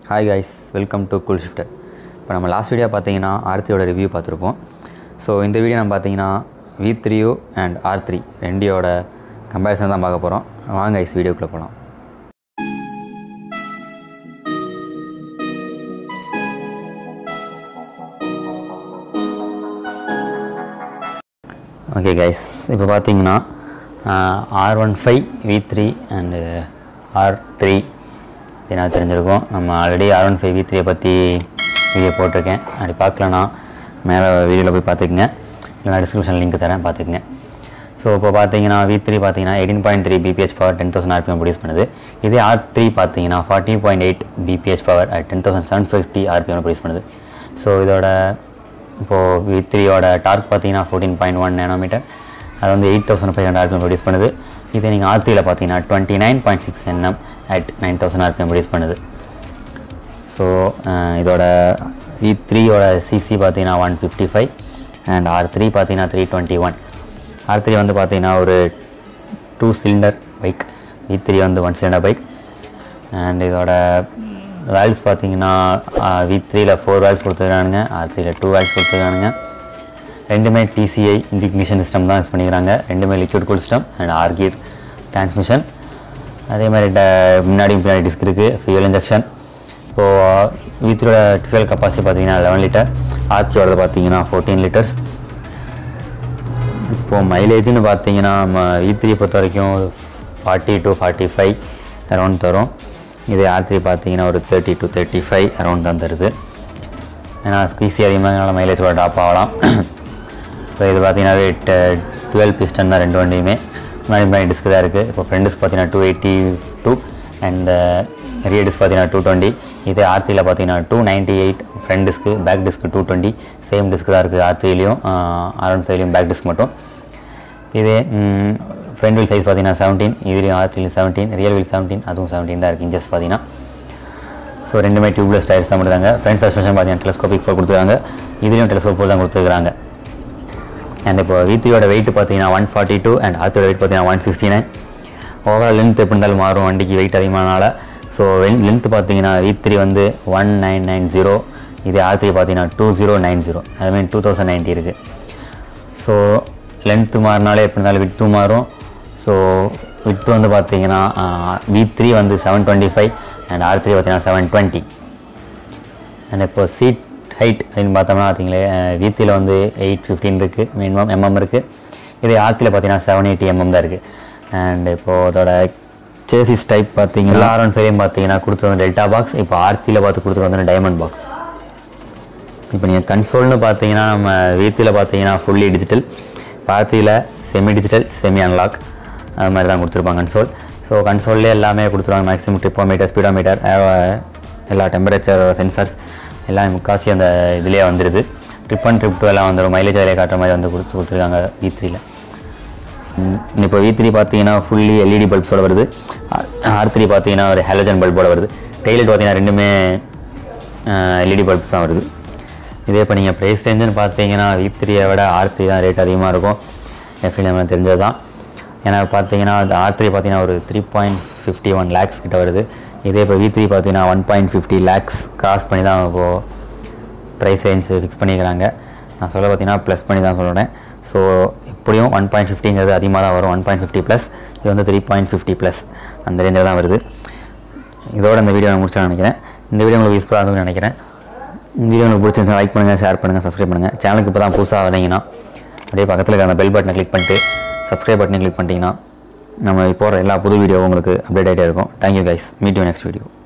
hi guys welcome to cool shifter இப்போ நம்ம last video பார்த்தீங்கன்னா ஆர் த்ரீயோட ரிவ்யூ பார்த்துருப்போம் ஸோ இந்த வீடியோ நம்ம பார்த்தீங்கன்னா வி த்ரீயோ அண்ட் ஆர் த்ரீ ரெண்டியோட கம்பேரிசன் தான் பார்க்க போகிறோம் வாங்க கைஸ் வீடியோக்குள்ளே போகலாம் ஓகே கைஸ் இப்போ பார்த்தீங்கன்னா R one five V three and R three என்ன தெரிஞ்சிருக்கும் நம்ம already R one five V த்ரீயை பற்றி வீடியோ போட்டிருக்கேன் அப்படி பார்க்கலன்னா மேலே வீடியோவில் போய் பார்த்துக்குங்க இல்லைனா டிஸ்கிரிப்ஷன் லிங்க் தரேன் பார்த்துக்குங்க ஸோ இப்போ பார்த்தீங்கன்னா வி த்ரீ பார்த்தீங்கன்னா eighteen point three BHP power ten thousand RPM produce பண்ணுது இதே ஆர் த்ரீ பார்த்தீங்கன்னா forty point eight BHP power at ten thousand seven fifty RPM produce பண்ணுது ஸோ இதோட இப்போது வி த்ரீயோட டார்க் பார்த்தீங்கன்னா ஃபோர்டீன் பாயிண்ட் ஒன் நேனோமீட்டர் அது வந்து eight thousand five hundred RPM produce பண்ணுது இதே நீங்கள் ஆர் த்ரீயில் பார்த்தீங்கன்னா twenty nine point six NM at nine thousand RPM produce பண்ணுது ஸோ இதோட வி த்ரீயோட சிசி பார்த்தீங்கன்னா one fifty five and R three பார்த்தீங்கன்னா three twenty one R three வந்து பார்த்தீங்கன்னா ஒரு two cylinder bike V three வந்து ஒன் சிலிண்டர் பைக் அண்ட் இதோட வேல்ஸ் பார்த்தீங்கன்னா வி த்ரீயில் ஃபோர் வேல்ஸ் கொடுத்துருக்கானுங்க ஆர் த்ரீயில் டூ வேல்ஸ் கொடுத்துருக்கானுங்க ரெண்டுமே டிசிஐ இண்டிக்னிஷன் சிஸ்டம் தான் யூஸ் பண்ணிக்கிறாங்க ரெண்டுமே லிக்விட் கூல் சிஸ்டம் அண்ட் ஆர்கியர் டிரான்ஸ்மிஷன் அதே மாதிரி ட முன்னாடி பின்னாடி டிஸ்க் இருக்குது ஃபியூல் இன்ஜெக்ஷன் இப்போது வீத்தோட ஃபியூல் கெப்பாசிட்டி பார்த்தீங்கன்னா லெவன் லிட்டர் ஆர்ச்சியோட பார்த்தீங்கன்னா ஃபோர்டீன் லிட்டர்ஸ் இப்போது மைலேஜ்னு பார்த்தீங்கன்னா நம்ம வி த்ரீ பொறுத்த வரைக்கும் forty to forty five around தரும் இதே ஆர் த்ரீ பார்த்தீங்கன்னா ஒரு thirty to thirty five around தான் தருது ஏன்னா ஸ்பீசி அதிகமாக மைலேஜ் கூட ட்ராப் ஆகலாம் இப்போ இது பார்த்தீங்கன்னா டுவெல் பிஸ்டன் தான் ரெண்டு வண்டியுமே முன்னாடி முன்னாடி டிஸ்க் தான் இருக்குது இப்போ ஃப்ரண்ட் டிஸ்க் பார்த்தீங்கன்னா two eighty two and rear disc பார்த்தீங்கன்னா டூ டுவெண்ட்டி இதே ஆர் த்ரீயில் பார்த்தீங்கன்னா டூ நைன்ட்டி எயிட் ஃப்ரண்ட் டிஸ்க்கு back disc two twenty same disc தான் இருக்குது ஆர் த்ரீலையும் ஆர் ஒன் ஃபைவ்லையும் பேக் டிஸ்க் மட்டும் இதே ஃப்ரண்ட் வீல் சைஸ் பார்த்தீங்கன்னா செவன்டீன் இதுலேயும் ஆர் த்ரீலையும் செவன்டீன் ரியல் வீல் செவன்டீன் அதுவும் செவன்டீன் தான் இருக்குது இன்ச்சஸ் பார்த்தீங்கன்னா ஸோ ரெண்டுமே டியூப்லெஸ் டயர்ஸ் தான் கொடுத்தாங்க ஃப்ரண்ட் சஸ்பென்ஷன் பார்த்தீங்கன்னா டெலஸ்கோபிக் ஃபோர் கொடுத்துருக்காங்க இதுலேயும் டெலஸ்கோப் ஃபோர் தான் கொடுத்துருக்காங்க அண்ட் இப்போ வீத்தியோட வெயிட் பார்த்தீங்கன்னா ஒன் ஃபார்ட்டி டூ அண்ட் ஆர்த்தியோட வெயிட் பார்த்தீங்கன்னா one sixty nine overall length எப்படி இருந்தாலும் மாறும் வண்டிக்கு வெயிட் அதிகமானால ஸோ லென்த் பார்த்தீங்கன்னா வி த்ரீ வந்து ஒன் நைன் நைன் ஜீரோ இதே ஆர் த்ரீ பார்த்தீங்கன்னா டூ ஜீரோ நைன் ஜீரோ அதுமாதிரி டூ தௌசண்ட் நைன்ட்டி இருக்குது ஸோ லென்த்து மாறினாலே எப்படி இருந்தாலும் வித்தும் மாறும் ஸோ வித்து வந்து பார்த்தீங்கன்னா வி த்ரீ வந்து seven twenty five and R three பார்த்தீங்கன்னா செவன் டுவெண்ட்டி அண்ட் இப்போ சீட் ஹைட் அப்படின்னு பார்த்தோம்னா பார்த்தீங்களே வீத்தியில் வந்து எயிட் ஃபிஃப்டின் இருக்குது மினிமம் எம்எம் இருக்குது இதே ஆர்த்தியில் பார்த்தீங்கன்னா செவன் எயிட்டி எம்எம் தான் இருக்குது அண்ட் இப்போது அதோட சேசிஸ் டைப் பார்த்தீங்கன்னா ஆர் ஒன் ஃபைவ்லையும் பார்த்தீங்கன்னா கொடுத்து வந்து டெல்டா பாக்ஸ் இப்போ ஆர்த்தியில் பார்த்து கொடுத்து வந்து டைமண்ட் பாக்ஸ் இப்போ நீங்கள் கன்சோல்னு பார்த்தீங்கன்னா நம்ம வீத்தியில் பார்த்தீங்கன்னா ஃபுல்லி டிஜிட்டல் பார்த்தியில் செமி டிஜிட்டல் செமி அன்லாக் அது மாதிரி தான் கொடுத்துருப்பாங்க கன்சோல் ஸோ கன்சோல்லே எல்லாமே கொடுத்துருவாங்க மேக்ஸிமம் ட்ரிப்போமீட்டர் ஸ்பீடோமீட்டர் எல்லா டெம்பரேச்சர் சென்சார்ஸ் எல்லாம் முக்காசி அந்த இதிலே வந்துடுது ட்ரிப் அண்ட் ட்ரிப் டூ எல்லாம் வந்துடும் மைலேஜ் அதிலே காட்டுற மாதிரி வந்து கொடுத்து கொடுத்துருக்காங்க வி த்ரீல இப்போ வி த்ரீ பார்த்தீங்கன்னா ஃபுல்லி எல்இடி பல்ப்ஸோட வருது ஆர் த்ரீ பார்த்தீங்கன்னா ஒரு ஹேலஜன் பல்போட வருது டெய்லெட் பார்த்தீங்கன்னா ரெண்டுமே எல்இடி பல்ப்ஸ் தான் வருது இதே இப்போ நீங்கள் ப்ரைஸ் ரேஞ்சுன்னு பார்த்தீங்கன்னா வி த்ரீயை விட ஆர் த்ரீ தான் ரேட் அதிகமாக இருக்கும் எஃப்இ நம்ம தெரிஞ்சது தான் ஏன்னா பார்த்தீங்கன்னா அது ஆர் த்ரீ பார்த்தீங்கன்னா ஒரு three point fifty one lakhs கிட்ட வருது இதே இப்போ வி த்ரீ பார்த்தீங்கன்னா one point fifty lakhs cost பண்ணி தான் இப்போது ப்ரைஸ் ரேஞ்ச் ஃபிக்ஸ் பண்ணிக்கிறாங்க நான் சொல்ல பார்த்தீங்கன்னா ப்ளஸ் பண்ணி தான் சொல்கிறேன் ஸோ இப்படியும் ஒன் பாயிண்ட் ஃபிஃப்டிங்கிறது அதிகமாக தான் வரும் ஒன் பாயிண்ட் ஃபிஃப்டி ப்ளஸ் இது வந்து த்ரீ பாயிண்ட் ஃபிஃப்டி ப்ளஸ் அந்த ரேஞ்சில் தான் வருது இதோட இந்த வீடியோ நான் முடிச்சு நினைக்கிறேன் இந்த வீடியோ உங்களுக்கு யூஸ்ஃபுல்லாக இருக்கும்னு நினைக்கிறேன் இந்த வீடியோ உங்களுக்கு பிடிச்சிருந்துச்சா லைக் பண்ணுங்கள் ஷேர் பண்ணுங்கள் சப்ஸ்கிரைப் பண்ணுங்கள் சேனலுக்கு இப்போ தான் புதுசாக வரீங்கன்னா அப்படியே பக்கத்தில் இருக்க அந்த பெல் பட்டனை கிளிக் பண்ணிட்டு சப்ஸ்கிரைப் பட்டனை கிளிக் பண்ணிட்டீங்கன்னா நம்ம போகிற எல்லா புது வீடியோ உங்களுக்கு அப்டேட் ஆகிட்டே இருக்கும் thank you guys meet you next video